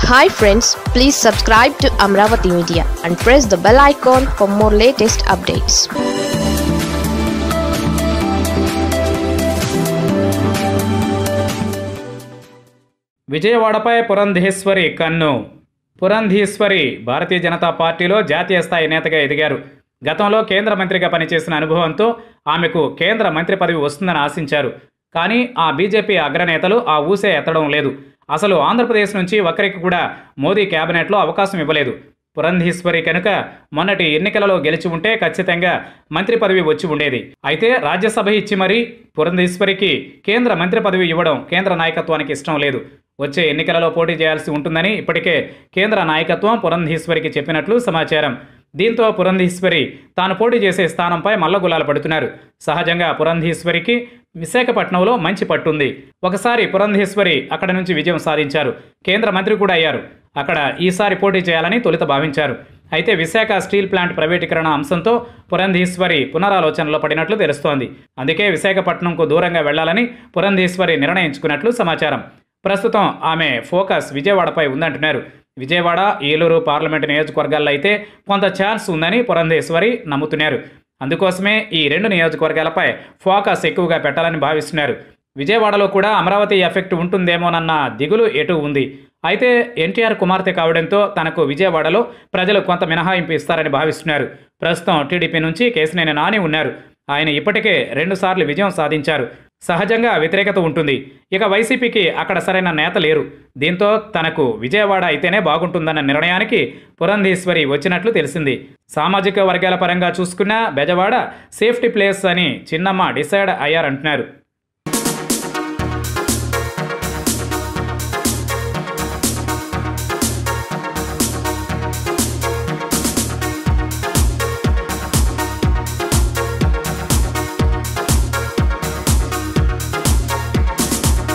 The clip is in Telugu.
hi friends please subscribe to Amaravati media and press the bell icon for more latest updates విజయవాడపై పురంధేశ్వరి కన్ను పురంధీశ్వరి భారతీయ జనతా పార్టీలో జాతీయ స్థాయి నేతగా ఎదిగారు గతంలో కేంద్ర మంత్రిగా పనిచేసిన అనుభవంతో ఆమెకు కేంద్ర మంత్రి పదవి వస్తుందని ఆశించారు కానీ ఆ బీజేపీ అగ్రనేతలు ఆ ఊసే ఎత్తడం లేదు అసలు ఆంధ్రప్రదేశ్ నుంచి ఒకరికి కూడా మోదీ కేబినెట్లో అవకాశం ఇవ్వలేదు పురంధీశ్వరి కనుక మొన్నటి ఎన్నికలలో గెలిచి ఉంటే ఖచ్చితంగా మంత్రి పదవి వచ్చి ఉండేది అయితే రాజ్యసభ ఇచ్చి మరీ పురంధీశ్వరికి కేంద్ర మంత్రి పదవి ఇవ్వడం కేంద్ర నాయకత్వానికి ఇష్టం లేదు వచ్చే ఎన్నికలలో పోటీ చేయాల్సి ఉంటుందని ఇప్పటికే కేంద్ర నాయకత్వం పురంధీశ్వరికి చెప్పినట్లు సమాచారం దీంతో పురంధీశ్వరి తాను పోటీ చేసే స్థానంపై మల్లగులాలు పడుతున్నారు సహజంగా పురంధీశ్వరికి విశాఖపట్నంలో మంచి పట్టుంది ఒకసారి పురంధేశ్వరి అక్కడ నుంచి విజయం సాధించారు కేంద్ర మంత్రి కూడా అయ్యారు అక్కడ ఈసారి పోటీ చేయాలని తొలుత భావించారు అయితే విశాఖ స్టీల్ ప్లాంట్ ప్రైవేటీకరణ అంశంతో పురంధీశ్వరి పునరాలోచనలో పడినట్లు తెలుస్తోంది అందుకే విశాఖపట్నంకు దూరంగా వెళ్లాలని పురంధీశ్వరి నిర్ణయించుకున్నట్లు సమాచారం ప్రస్తుతం ఆమె ఫోకస్ విజయవాడపై ఉందంటున్నారు విజయవాడ ఏలూరు పార్లమెంటు నియోజకవర్గాల్లో అయితే కొంత ఛాన్స్ ఉందని పురంధేశ్వరి నమ్ముతున్నారు అందుకోసమే ఈ రెండు నియోజకవర్గాలపై ఫోకస్ ఎక్కువగా పెట్టాలని భావిస్తున్నారు విజయవాడలో కూడా అమరావతి ఎఫెక్ట్ ఉంటుందేమోనన్న దిగులు ఎటు ఉంది అయితే ఎన్టీఆర్ కుమార్తె కావడంతో తనకు విజయవాడలో ప్రజలు కొంత మినహాయింపు ఇస్తారని భావిస్తున్నారు ప్రస్తుతం టీడీపీ నుంచి కేసినేని నాని ఉన్నారు ఆయన ఇప్పటికే రెండుసార్లు విజయం సాధించారు సహజంగా వ్యతిరేకత ఉంటుంది ఇక వైసీపీకి అక్కడ సరైన నేత లేరు దీంతో తనకు విజయవాడ అయితేనే బాగుంటుందన్న నిర్ణయానికి పురంధీశ్వరి వచ్చినట్లు తెలిసింది సామాజిక వర్గాల పరంగా చూసుకున్నా బెజవాడ సేఫ్టీ ప్లేస్ అని చిన్నమ్మ డిసైడ్ అయ్యారంటున్నారు